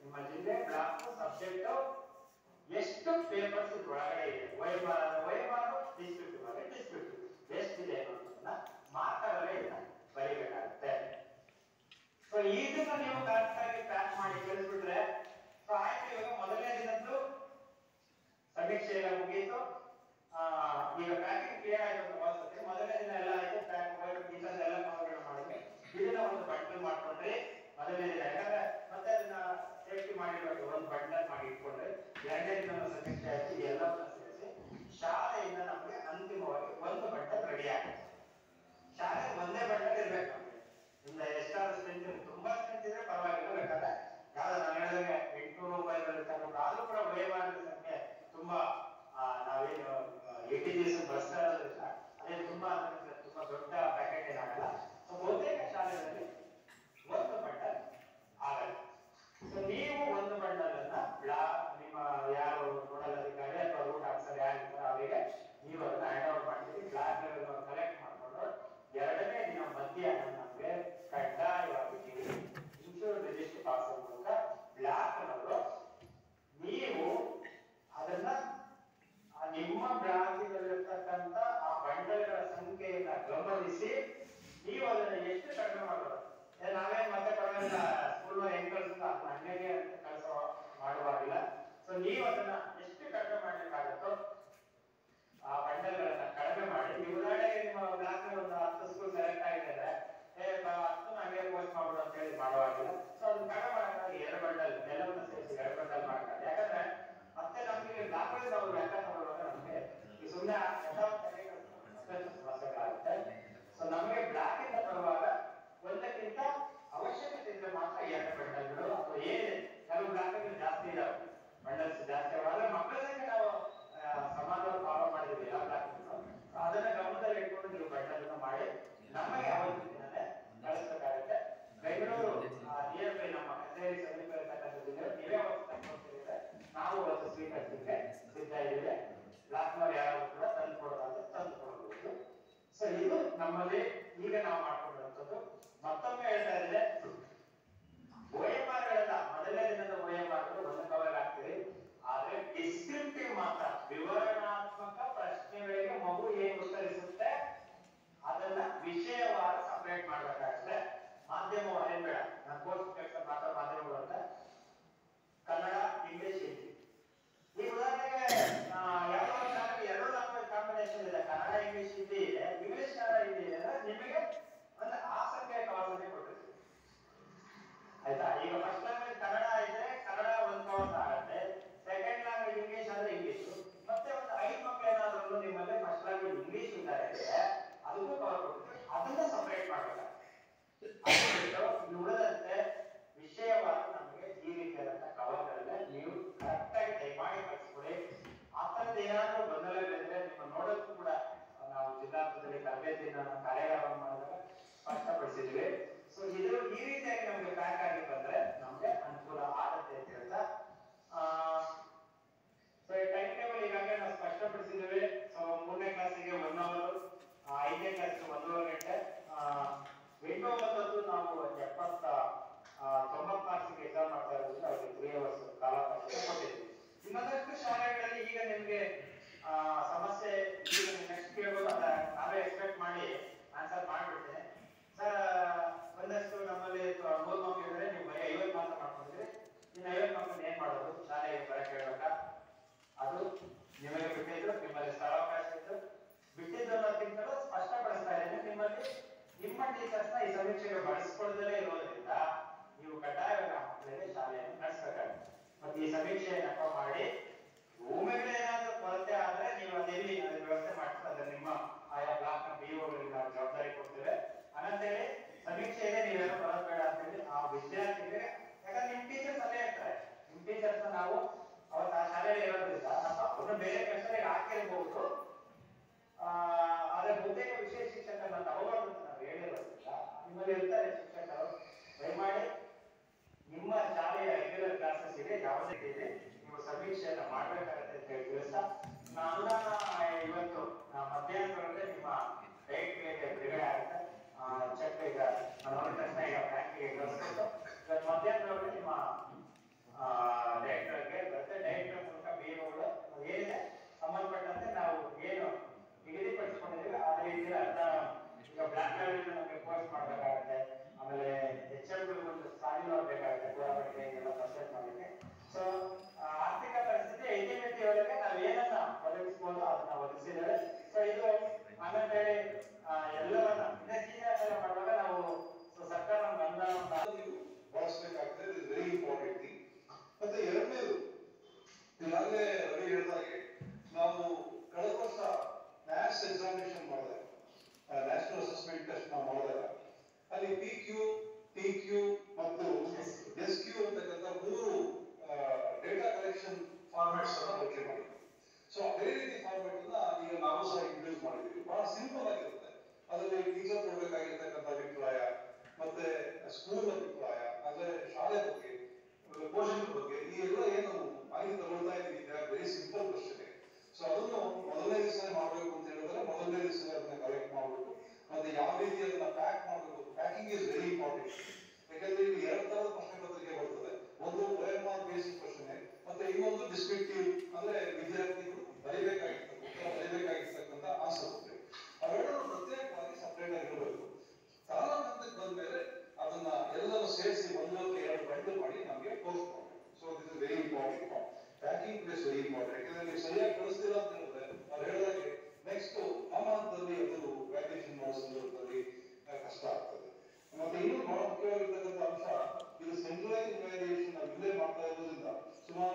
ನಿಮ್ಮ ಜಿಲ್ಲೆ block subject ಎಷ್ಟು ಪೇಪರ್ಸ್ ಒಳಗಡೆ ಇದೆ ವೈಭಾರ ವೈಭಾರ ಡಿಸ್ಟ್ರಿಕ್ಟ್ ಇವಾಗ ಡಿಸ್ಟ್ರಿಕ್ಟ್ ಎಷ್ಟಿದೆ ಅನ್ನೋದನ್ನ ಮಾರ್ಕರಲ್ಲೇ ಇದನ್ನ ಬರೀಬೇಕಾಗುತ್ತೆ ಸೊ ಇದನ್ನ ನೀವು ಕರೆಕ್ಟ್ ಆಗಿ ಪ್ಯಾಕ್ ಮಾಡಿ ಕಳಿಸ್ಬಿಟ್ರೆ ಸೊ ಆಯ್ತು ಇವಾಗ ಮೊದಲನೇ ದಿನದ್ದು ಸಮೀಕ್ಷೆ ಎಲ್ಲ ಮುಗೀತು ಆ, ಈಗ ಪ್ಯಾಕಿಂಗ್ ಕ್ಲಿಯರ್ ಆಯ್ತು ಅಂತ ಭಾವಿಸುತ್ತೆ ಮೊದಲನೇ ದಿನ ಎಲ್ಲ ಆಯ್ತು ಪ್ಯಾಕ್ ಎಲ್ಲ ಕವರ್ಗಳು ಮಾಡಿದ್ವಿ ಇದನ್ನ ಒಂದು ಬಂಡಲ್ ಮಾಡ್ಕೊಂಡ್ರಿ ಮೊದಲನೇ ದಿನ ಯಾಕಂದ್ರೆ ಮತ್ತೆ ಅದನ್ನ ಸೇಫ್ಟಿ ಮಾಡಿರ್ಬೇಕು ಒಂದು ಬಂಡಲ್ ಮಾಡಿ ಇಟ್ಕೊಂಡ್ರೆ ಎರಡನೇ ದಿನ ಸಮೀಕ್ಷೆ ಆಯ್ತು ಎಲ್ಲವನ್ನ ಸೇರಿಸಿ ಶಾಲೆಯಿಂದ ನಮಗೆ ಅಂತಿಮವಾಗಿ ಒಂದು ಬಂಡಲ್ ರೆಡಿ ಆಗುತ್ತೆ ಶಾಲೆ ಒಂದೇ ಬಂಡಲ್ ಇರ್ಬೇಕು ನಮ್ಗೆ ಇಂದ ಎಷ್ಟಾದ್ರೂ ಸ್ಟ್ರೆಂತ್ ತುಂಬಾ ಸ್ಟ್ರೆಂತ್ ಇದ್ರೆ ಪರವಾಗಿಲ್ಲ ಬೇಕಾದ್ರೆ ಯಾವ್ದು ನಾನು ಹೇಳಿದಾಗ ಎಂಟುನೂರು ಮೊಬೈಲ್ ತಗೊಂಡು ಆದ್ರೂ ಕೂಡ ವಹಿವಾಟಿನ ಸಂಖ್ಯೆ ತುಂಬಾ ಆ, ನಾವೇನು ಏಟಿ ದಿವಸ ಬರ್ಸ್ತಾ ಇರೋದ್ರಿಂದ ಅದೇ ತುಂಬಾ ಅಂದ್ರೆ ತುಂಬಾ ದೊಡ್ಡ ಪ್ಯಾಕೆಟ್ ಏನಾಗಲ್ಲ ಸೊ ಬಹುತೇಕ ಶಾಲೆಗಳಲ್ಲಿ ಒಂದು ಬಂಡಲ್ ಆಗಲ್ಲ ಸೊ ನೀವು ಒಂದು ಬಂಡಲ್ ಅನ್ನ ಬ್ಲಾ ನಿಮ್ಮ ಯಾರು ನೋಡಲ್ ಅಧಿಕಾರಿ ಅಥವಾ ರೂಟ್ ಆಫೀಸರ್ ಯಾರಿರ್ತಾರೋ ಅವರಿಗೆ ನೀವು ಅದನ್ನ ಹ್ಯಾಂಡ್ ಓವರ್ ಮಾಡ್ತೀರಿ ಬ್ಲಾಕ್ ಕಲೆಕ್ಟ್ ಮಾಡ್ಕೊಂಡು ಎರಡನೇ ದಿನ ಮಧ್ಯಾಹ್ನ ನಮಗೆ ಕಡ್ಡಾಯವಾಗಿ ನೀವು ಇನ್ಶೂರೆನ್ಸ್ ರಿಜಿಸ್ಟರ್ ಪಾಸ್ ಮೂಲಕ ಬ್ಲಾಕ್ ನವರು ನೀವು ಅದನ್ನ ಆ ನಿಮ್ಮ ಬ್ಲಾಕಿನಲ್ಲಿರ್ತಕ್ಕಂಥ ಆ ಬಂಡಲ್ಗಳ ಸಂಖ್ಯೆಯನ್ನ ಗಮನಿಸಿ ನೀವು ಅದನ್ನ ಎಷ್ಟು ಕಡಿಮೆ ಮಾಡೋದು ಏ, ನಾವೇನ್ ಮತ್ತೆ ಪರವಾಗಿಲ್ಲ ಸ್ಕೂಲ್ ಹೆಂಗ್ ಕಳ್ಸಿಲ್ಲ ಅದನ್ನ ಹಂಗೆ ಅಂತ ಕಳ್ಸೋ ಮಾಡುವಾಗಿಲ್ಲ ಸೊ ನೀವು ಅದನ್ನ ಎಷ್ಟು ಕಡಿಮೆ ಮಾಡ್ಲಿಕ್ಕಾಗತ್ತೋ ಆ ಬಂಡಲ್ಗಳನ್ನ ಕಡಿಮೆ ಮಾಡಿ ನೀವು ಉದಾಹರಣೆಗೆ ನಿಮ್ಮ ಬ್ಲಾಕ್ ಒಂದು ಹತ್ತು ಸ್ಕೂಲ್ ಸೆಲೆಕ್ಟ್ ಆಗಿದ್ದಾರೆ ಏ ಬ- ಹತ್ತು ಹಂಗೆ ಪೋಸ್ಟ್ ಮಾಡ್ಬಿಡು ಅಂತ ಹೇಳಿ ಮಾಡುವಾಗಿಲ್ಲ ಸೊ ಅದನ್ನ ಕಡಿಮೆ ಮಾಡೋಕ್ಕಾಗಿ ಎರಡು ಬಂಡಲ್ ಎಲ್ಲವನ್ನ ಸೇರಿಸಿ ಎರಡು ಬಂಡಲ್ ಮಾಡ್ತಾರೆ ಯಾಕಂದ್ರೆ ಮತ್ತೆ ನಮ್ಗೆ ಬ್ಲಾಕ್ ವೈಸ್ ಅವರು ಲೆಕ್ಕ ತಗೊಳ್ಳುವಾಗ ನಮ್ಗೆ ಈ ಸುಮ್ಮನೆ ಸಮಸ್ಯೆಗಳಾಗುತ್ತೆ ಸೊ ನಮಗೆ ಬ್ಲಾಕ್ ಇಂದ ಬರುವಾಗ ಒಂದಕ್ಕಿಂತ ಅವಶ್ಯಕತೆ ಇದ್ರೆ ಮಾತ್ರ ಎರಡು ಬಂಡಲ್ಗಳು ಅಥವಾ ಏನಿದೆ ಕೆಲವು ಬ್ಲಾಕ್ ಜಾಸ್ತಿ ಇದಾವೆ ಬಂಡಲ್ಸ್ ಜಾಸ್ತಿ ಆದ್ರೆ ಮಕ್ಕಳ ಸಂಖ್ಯೆ ನಾವು ಆ, ಸಮಾನವಾಗಿ ಫಾಲೋ ಮಾಡಿದ್ವಿ ಎಲ್ಲ ಬ್ಲಾಕ್ ಅದನ್ನ ಗಮನದಲ್ಲಿ ಇಟ್ಕೊಂಡು ನೀವು ಬಂಡಲ್ ಮಾಡಿ ನಮಗೆ ಅವತ್ತು ದಿನನೇ ಕಳಿಸ್ಬೇಕಾಗುತ್ತೆ ಬೆಂಗಳೂರು ನಿಯರ್ ಬೈ ನಮ್ಮ ಕಚೇರಿ ಸಮೀಪ ಇರತಕ್ಕಂಥದ್ದಿದೆ ನೀವೇ ಅವತ್ತು ತಗೊಂಡಿದ್ರೆ ನಾವು ಅವತ್ತು ಸ್ವೀಕರಿಸಲಿಕ್ಕೆ ಸಿದ್ಧ ಇದ್ದೀವಿ ಬ್ಲಾಕ್ನವ್ರು ಯಾರು ಕೂಡ ತಂದು ಕೊಡೋದಾದ್ರೆ ತಂದು ಕೊಡಬಹುದು ಸೊ ಇದು ನಮ್ಮಲ್ಲಿ ಈಗ ನಾವು ಮಾಡ್ಕೊಂಡಿರುವಂಥದ್ದು ಮತ್ತೊಮ್ಮೆ ಹೇಳ್ತಾ ಇದ್ರೆ ಓಎಂಆರ್ಗಳೆಲ್ಲ ಮೊದಲನೇ ದಿನದ ಓಎಂಆರ್ಗಳು ಒಂದು ಕವರ್ ಆಗ್ತೀರಿ ಆದ್ರೆ ಡಿಸ್ಕ್ರಿಪ್ಟಿವ್ ಮಾತ್ರ ವಿವರಣಾತ್ಮಕ ಪ್ರಶ್ನೆಗಳಿಗೆ ಮಗು ಏನ್ ಉತ್ತರಿಸುತ್ತೆ ಅದನ್ನ ವಿಷಯವಾರ ಸಪರೇಟ್ ಮಾಡ್ಬೇಕಾಗುತ್ತೆ ಮಾಧ್ಯಮವಾರ ಏನ್ ಬೇಡ ನಾನು ಕೋರ್ಸ್ ಕೆಲಸ ಮಾತ್ರ ಮಾಧ್ಯಮಗಳು ಅಂತ ಕನ್ನಡ ಇಂಗ್ಲಿಷ್ ಹಿಂದಿ ಈ ಉದಾಹರಣೆಗೆ ಆ, ಯಾವ್ದೋ ಒಂದು ಶಾಲೆಗೆ ಎರಡು ಲ್ಯಾಂಗ್ವೇಜ್ ಕಾಂಬಿನೇಷನ್ ಇದೆ ಕನ್ನಡ ಇಂಗ್ಲಿಷ್ ಹಿಂದಿ ಇದೆ ಇಂಗ್ಲಿಷ್ ಕನ್ನಡ ಹಿಂದಿ ಇದೆ ಅಂದ್ರೆ ನಿಮಗೆ ಒಂದು ಆಸಕ್ತಿಯ ಕವರ್ಸನ್ನೇ ಕೊಟ್ಟಿರ್ತೀವಿ ಆಯ್ತಾ ಈಗ ಫಸ್ಟ್ ಲ್ಯಾಂಗ್ವೇಜ್ ಕನ್ನಡ ಇದ್ರೆ ಕನ್ನಡ ಒಂದು ಕವರ್ಸ್ ಆಗುತ್ತೆ ಸೆಕೆಂಡ್ ಲ್ಯಾಂಗ್ವೇಜ್ ಇಂಗ್ಲಿಷ್ ಅಂದ್ರೆ ಇಂಗ್ಲಿಷ್ ಮತ್ತೆ ಒಂದು ಐದು ಮಕ್ಕಳು ಏನಾದ್ರು ನಿಮ್ಮಲ್ಲಿ ಫಸ್ಟ್ ಲ್ಯಾಂಗ್ವೇಜ್ ಇಂಗ್ಲಿಷ್ ಇದ್ದಾರೆ ಅದಕ್ಕೂ ಕವರ್ ಕೊಡ್ತೀವಿ ಅದನ್ನ ಸಪರೇಟ್ ಮಾಡಬೇಕಾಗುತ್ತೆ ಅದು ಬಿಟ್ಟು ಇನ್ನು ಉಳಿದಂತೆ ವಿಷಯವಾದ ನಮಗೆ ಈ ರೀತಿಯಾದಂತಹ ಕವರ್ಗಳನ್ನ ನೀವು ಕರೆಕ್ಟ್ ಆಗಿ ದಯಮಾಡಿ ಕಳಿಸ್ಕೊಡಿ ಆ ಥರದ್ದು ಏನಾದ್ರೂ ಗೊಂದಲಗಳಿದ್ರೆ ನಿಮ್ಮ ನೋಡೋಕ್ಕೂ ಕೂಡ ನಾವು ಜಿಲ್ಲಾಂತರದಲ್ಲಿ ತರಬೇತಿನ ಕಾರ್ಯಾಗಾರವನ್ನು ಮಾಡಿದಾಗ ಸ್ಪಷ್ಟಪಡಿಸಿದ್ವಿ ಸೊ ಇದು ಈ ರೀತಿಯಾಗಿ ನಮಗೆ ಪ್ಯಾಕ್ ಆಗಿ ಬಂದ್ರೆ ನಮ್ಗೆ ಅನುಕೂಲ ಆಗುತ್ತೆ ಅಂತ ಹೇಳ್ತಾ ಸೊ ಈ ಟೈಮ್ ಟೇಬಲ್ ಈಗಾಗಲೇ ನಾವು ಸ್ಪಷ್ಟಪಡಿಸಿದ್ದೇವೆ ಸೊ ಮೂರನೇ ಕ್ಲಾಸಿಗೆ ಒನ್ ಅವರ್ ಐದನೇ ಕ್ಲಾಸ್ಗೆ ಒಂದೂವರೆ ಗಂಟೆ ಆ, ಎಂಟು ಒಂಬತ್ತು ನಾವು ಎಪ್ಪತ್ತ ಆ, ತೊಂಬತ್ತು ಮಾರ್ಕ್ಸ್ಗೆ ಎಕ್ಸಾಮ್ ಮಾಡ್ತಾ ಇರೋದ್ರಿಂದ ಅವ್ರಿಗೆ ತ್ರೀ ಅವರ್ಸ್ ಕಾಲಾವಕಾಶ ಕೊಟ್ಟಿದ್ವಿ ಇನ್ನೊಂದಷ್ಟು ಶಾಲೆಗಳಲ್ಲಿ ಈಗ ನಿಮ್ಗೆ ಆ, ಸಮಸ್ಯೆ ಈಗ ನೆಕ್ಸ್ಟ್ ಕೇಳ್ಬೋದು ಅದ ನಾವೇ ಎಕ್ಸ್ಪೆಕ್ಟ್ ಮಾಡಿ ಆನ್ಸರ್ ಮಾಡ್ಬಿಡ್ತೇನೆ ಸರ್ ಒಂದಷ್ಟು ನಮ್ಮಲ್ಲಿ ತ- ಮೂರು ಮಕ್ಕಳು ಇದ್ರೆ ನೀವು ಬರೀ ಐವತ್ತು ಮಾತ್ರ ಮಾಡ್ಕೊಂಡಿದ್ರಿ ಇನ್ನು ಐವತ್ತು ಮಕ್ಕಳು ಏನ್ ಮಾಡೋದು ಶಾಲೆಗೆ ಬರಕ್ಕೆ ಹೇಳ್ಬೇಕಾ ಅದು ನಿಮಗೆ ಬಿಟ್ಟಿದ್ದು ನಿಮ್ಮಲ್ಲಿ ಸ್ಥಳಾವಕಾಶ ಇದ್ದು ಬಿಟ್ಟಿದ್ದು ಅನ್ನೋದಕ್ಕಿಂತಲೂ ಸ್ಪಷ್ಟಪಡಿಸ್ತಾ ಇದ್ದೀನಿ ನಿಮ್ಮಲ್ಲಿ ನಿಮ್ಮ ಟೀಚರ್ಸ್ ನ ಈ ಸಮೀಕ್ಷೆಗೆ ಬಳಸ್ಕೊಳ್ಳದಲೇ ಇರೋದ್ರಿಂದ ನೀವು ಕಡ್ಡಾಯವಾಗಿ ಆ ಮಕ್ಕಳಿಗೆ ಶಾಲೆಯನ್ನು ನಡೆಸಬೇಕಾಗುತ್ತೆ ಮತ್ತೆ ಈ ಸಮೀಕ್ಷೆಯನ್ನ ಮಾಡಿ ಭೂಮಿಗಳು ಏನಾದ್ರೂ ಕೊರತೆ ಆದ್ರೆ ನೀವು ಅದೆಲ್ಲಿ ಅದನ್ನ ವ್ಯವಸ್ಥೆ ಮಾಡ್ತಾರೆ ಅದನ್ನ ನಿಮ್ಮ ಆಯಾ ಬ್ಲಾಕ್ ನ ಬಿಒಗಳಿಗೆ ನಾವು ಜವಾಬ್ದಾರಿ ಕೊಡ್ತೇವೆ ಅನ್ನಂತೇಳಿ ಸಮೀಕ್ಷೆ ಇದೆ ನೀವೇನೋ ಬರೋದ್ ಬೇಡ ಅಂತೇಳಿ ಆ ವಿದ್ಯಾರ್ಥಿಗಳಿಗೆ ಯಾಕಂದ್ರೆ ನಿಮ್ ಟೀಚರ್ಸ್ ಅಲ್ಲೇ ಇರ್ತಾರೆ ನಿಮ್ ಟೀಚರ್ಸ್ ನಾವು ಅವತ್ತು ಆ ಶಾಲೆಯಲ್ಲಿ ಇರೋದ್ರಿಂದ ನಮ್ಮ ಅವ್ರನ್ನ ಬೇರೆ ಕೆಲಸಗಳಿಗೆ ಹಾಕಿರ್ಬಹುದು ಆ, ಆದ್ರೆ ಬಹುತೇಕ ವಿಶೇಷ ಶಿಕ್ಷಕರನ್ನ ತಗೋಬಾರ್ದು ಅಂತ ನಾವು ಹೇಳಿರೋದ್ರಿಂದ ನಿಮ್ಮಲ್ಲಿ ಇರ್ತಾರೆ ಶಿಕ್ಷಕರು ದಯಮಾಡಿ ನಿಮ್ಮ ಶಾಲೆಯ ರೆಗ್ಯುಲರ್ ಕ್ಲಾಸಸ್ ಇದೆ ಯಾವುದೇ ಇದೆ ನೀವು ಸಮೀಕ್ಷೆಯನ್ನ ಮಾಡ್ಬೇಕಾಗತ್ತೆ ಅಂತ ಹೇಳಿ ತಿಳಿಸ್ತಾ ನಾ ಅನುದಾನ ಇವತ್ತು ನಾ ಮಧ್ಯಾಹ್ನದೊಳಗೆ ನಿಮ್ಮ ಡೈಟ್ಗೆ ಬಿಡುಗಡೆ ಆಗುತ್ತೆ ಚೆಕ್ ಈಗ ನಾನು ನೋಡಿದ ತಕ್ಷಣ ಈಗ ಬ್ಯಾಂಕಿಗೆ ಕಳಿಸ್ಬಿಟ್ಟು ಇವತ್ತು ಮಧ್ಯಾಹ್ನದೊಳಗೆ ನಿಮ್ಮ ಆ, ಚಾರ್ಜ್ ಬೇಕಾಗುತ್ತೆ ಗೌರ್ಮೆಂಟ್ಗೆ ಎಲ್ಲ ಪರ್ಚೇಸ್ ಮಾಡಲಿಕ್ಕೆ ಸೊ ಆರ್ಥಿಕ ಪರಿಸ್ಥಿತಿ ಇತಿಮಿತಿ ಒಳಗೆ ನಾವು ಏನನ್ನ ಒದಗಿಸ್ಬೋದು ಅದನ್ನ ಒದಗಿಸಿದ್ದೇವೆ ಸೊ ಇದು ಆಮೇಲೆ ಆ, ಎಲ್ಲವನ್ನ ಇದೇ ಸೀನಿಯರ್ ಎಲ್ಲ ಮಾಡುವಾಗ ನಾವು ಸೊ ಸರ್ಕಾರ ನಮ್ಗೆ ಅನುದಾನ ನೀವು ಬಳಸಬೇಕಾಗ್ತದೆ it is very important thing ಮತ್ತೆ ಎರಡನೇದು ಈಗಾಗಲೇ ರವಿ ಹೇಳಿದಾಗೆ ನಾವು ಕಳೆದ ವರ್ಷ ನ್ಯಾಸ್ ಎಕ್ಸಾಮಿನೇಷನ್ ಮಾಡಿದಾಗ ನ್ಯಾಷನಲ್ ಅಸೆಸ್ಮೆಂಟ್ ಟೆಸ್ಟ್ ನಾವು ಮಾಡಿದಾಗ ಅಲ್ಲಿ ಪಿ ಕ್ಯೂ ಟಿ ಕ್ಯೂ ಮತ್ತು ಎಸ್ ಕ್ಯೂ ಅಂತಕ್ಕಂಥ ಮೂರು ಡೇಟಾ ಕಲೆಕ್ಷನ್ ಫಾರ್ಮ್ಯಾಟ್ಸ್ ಅನ್ನ ಬಳಕೆ ಮಾಡಿದ್ವಿ ಸೊ ಅದೇ ರೀತಿ ಫಾರ್ಮ್ಯಾಟ್ ಅನ್ನ ಈಗ ನಾವು ಸಹ ಇಂಟ್ರೊಡ್ಯೂಸ್ ಮಾಡಿದ್ವಿ ಬಹಳ ಸಿಂಪಲ್ ಆಗಿರುತ್ತೆ ಅದರಲ್ಲಿ ಟೀಚರ್ ಕೊಡ್ಬೇಕಾಗಿರ್ತಕ್ಕಂಥ ಅಭಿಪ್ರಾಯ ಮತ್ತೆ ಸ್ಕೂಲ್ ಅಭಿಪ್ರಾಯ ಅಂದ್ರೆ ಶಾಲೆ ಬಗ್ಗೆ ಪೋಷಕರ ಬಗ್ಗೆ ಈ ಎಲ್ಲ ಏನು ಮಾಹಿತಿ ತಗೊಳ್ತಾ ಇದ್ದೀವಿ ವೆರಿ ಸಿಂಪಲ್ ಕ್ವಶನ್ ಸೊ ಅದನ್ನು ಮೊದಲನೇ ದಿವಸ ಮಾಡಬೇಕು ಅಂತ ಹೇಳಿದ್ರೆ ಮೊದಲನೇ ದಿವಸ ಅದನ್ನ ಕಲೆಕ್ಟ್ ಮಾಡಬೇಕು ಮತ್ತೆ ಯಾವ ರೀತಿ ಅದನ್ನ ಪ್ಯಾಕ್ ಮಾಡಬೇಕು ಪ್ಯಾಕಿಂಗ್ ಇಸ್ ವೆರಿ ಇಂಪಾರ್ಟೆಂಟ್ ಯಾಕಂದ್ರೆ ಇಲ್ಲಿ ಎರಡು ತರದ ಪ್ರಶ್ನೆ ಪತ್ರಿಕೆ ಬರ್ತದೆ ಒಂದು ಓಎಂಆರ್ ಬೇಸಿಕ್ ಪ್ರಶ್ನೆ ಮತ್ತೆ ಇನ್ನೊಂದು ಡಿಸ್ಕ್ರಿಪ್ಟಿವ್ ಅಂದ್ರೆ ವಿದ್ಯಾರ್ಥಿಗಳು ಬರೀಬೇಕಾಗಿರ್ತಕ್ಕಂಥ ಉತ್ತರ ಬರೀಬೇಕಾಗಿರ್ತಕ್ಕಂಥ ಆನ್ಸರ್ ಅವೆರಡನ್ನು ಪ್ರತ್ಯೇಕವಾಗಿ ಸಪರೇಟ್ ಆಗಿರಬೇಕು ತಾಲೂಕು ಹಂತಕ್ಕೆ ಬಂದ್ಮೇಲೆ ಅದನ್ನ ಎಲ್ಲರೂ ಸೇರಿಸಿ ಒಂದು ಅಥವಾ ಎರಡು ಬಂಡಲ್ ಮಾಡಿ ನಮಗೆ ಪೋಸ್ಟ್ ಮಾಡಬೇಕು so this is very important packing is very important ಯಾಕಂದ್ರೆ ನೀವು ಸರಿಯಾಗಿ ಕಳಿಸ್ತೀರಾ ಅಂತ ಹೇಳಿದ್ರೆ ಅವ್ರು ಹೇಳಿದಾಗೆ ನೆಕ್ಸ್ಟ್ ನಮ್ಮ ಹಂತದಲ್ಲಿ ಅದು ವ್ಯಾಲ್ಯೂಷನ್ ಮಾಡೋ ಸಂದರ್ಭದಲ್ಲಿ ಆ, ಕಷ್ಟ ಆಗ್ತದೆ ಮತ್ತೆ ಇನ್ನೊಂದು ಬಹಳ ಮುಖ್ಯವಾಗಿರ್ತಕ್ಕಂಥ ಅಂಶ ಇದು ಸೆಂಟ್ರಲೈಸ್ ವ್ಯಾಲ್ಯೂಯೇಷನ್ ನಾವು ಇಲ್ಲೇ ಮಾಡ್ತಾ ಇರೋದ್ರಿಂದ ಸುಮಾರು